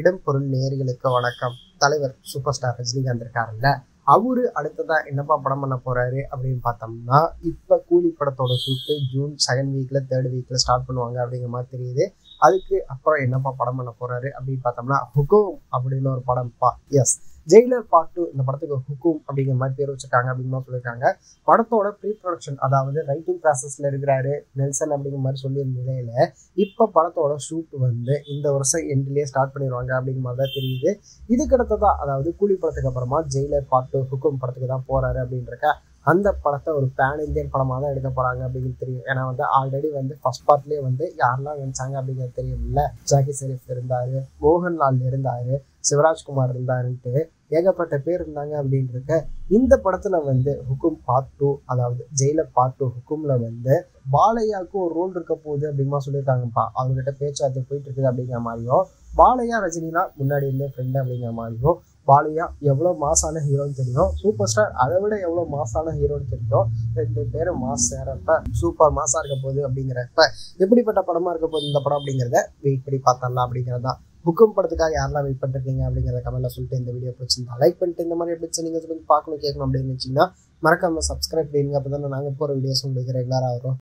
இடம் பொருள் நேர்களுக்கு வணக்கம் தலைவர் சூப்பர் ஸ்டார் ரஜினிகாந்த் இருக்காருல்ல அவரு அடுத்ததா என்னப்பா படம் பண்ண போறாரு அப்படின்னு பார்த்தோம்னா இப்ப கூலி படத்தோட ஷூட்டு ஜூன் செகண்ட் வீக்ல தேர்ட் வீக்ல ஸ்டார்ட் பண்ணுவாங்க அப்படிங்கிற மாதிரி தெரியுது அதுக்கு அப்புறம் என்னப்பா படம் பண்ண போறாரு அப்படின்னு பார்த்தோம்னா ஹுகும் அப்படின்னு ஒரு படம் பா எஸ் ஜெயிலர் பார்ட் டூ இந்த படத்துக்கு ஹுக்கும் அப்படிங்கிற மாதிரி பேர் வச்சிருக்காங்க அப்படின்னு தான் சொல்லியிருக்காங்க படத்தோட ப்ரீ ப்ரொடக்ஷன் அதாவது ரைட்டிங் ப்ராசஸ்ல இருக்கிறாரு நெல்சன் அப்படிங்கிற மாதிரி சொல்லியிருந்த நிலையில இப்போ படத்தோட ஷூட் வந்து இந்த வருஷம் எண்ட்லயே ஸ்டார்ட் பண்ணிடுவாங்க அப்படிங்கிற மாதிரி தான் தெரியுது இதுக்கு அடுத்ததா அதாவது கூலி படத்துக்கு அப்புறமா ஜெயிலர் பார்ட் டூ ஹுக்கும் படத்துக்கு தான் போறாரு அப்படின்றக்க அந்த படத்தை ஒரு பேன் இந்தியன் படமாக தான் எடுக்க போறாங்க அப்படின்னு தெரியும் ஏன்னா வந்து ஆல்ரெடி வந்து ஃபர்ஸ்ட் பார்ட்லயே வந்து யாரெல்லாம் நினைச்சாங்க அப்படிங்கிறது தெரியும்ல ஜாக்கி ஷெரீஃப் இருந்தாரு மோகன்லால் இருந்தாரு சிவராஜ்குமார் இருந்தாருன்ட்டு ஏகப்பட்ட பேர் இருந்தாங்க அப்படின்றக்க இந்த படத்துல வந்து ஹுக்கும் பார்ட் டூ அதாவது ஜெயிலர் பார்ட் டூ ஹுக்கும்ல வந்து பாலையாவுக்கு ஒரு ரோல் இருக்க போகுது அப்படிமா சொல்லியிருக்காங்கப்பா அவங்ககிட்ட பேச்சுவார்த்தை போயிட்டு இருக்குது அப்படிங்கிற மாதிரியும் பாலையா ரஜினிலாம் முன்னாடி இருந்தே ஃப்ரெண்டு அப்படிங்கிற மாதிரியும் பாலையா எவ்வளோ மாசான ஹீரோன்னு தெரியும் சூப்பர் ஸ்டார் அதை விட எவ்வளோ மாசான ஹீரோன்னு தெரியும் ரெண்டு பேரும் மாஸ் சேரப்ப சூப்பர் மாசா இருக்க போகுது அப்படிங்கிறப்ப எப்படிப்பட்ட படமா இருக்க போகுது இந்த படம் அப்படிங்கிறத வெயிட் பண்ணி பார்த்தரலாம் அப்படிங்கிறதா புக்கும் படத்துக்காக யாரெல்லாம் வெயிட் பண்ணிருக்கீங்க அப்படிங்கிறத கமெண்ட்ல சொல்லிட்டு இந்த வீடியோ பிடிச்சிருந்தா லைக் பண்ணிட்டு இந்த மாதிரி எப்படி நீங்க சொல்லி பார்க்கணும் கேட்கணும் அப்படின்னு வச்சிங்கன்னா மறக்காம சப்ஸ்கிரைப் பண்ணுங்க அப்போ தானே நாங்கள் போகிற வீடியோஸ் உங்களுக்கு ரெகுலராக வரும்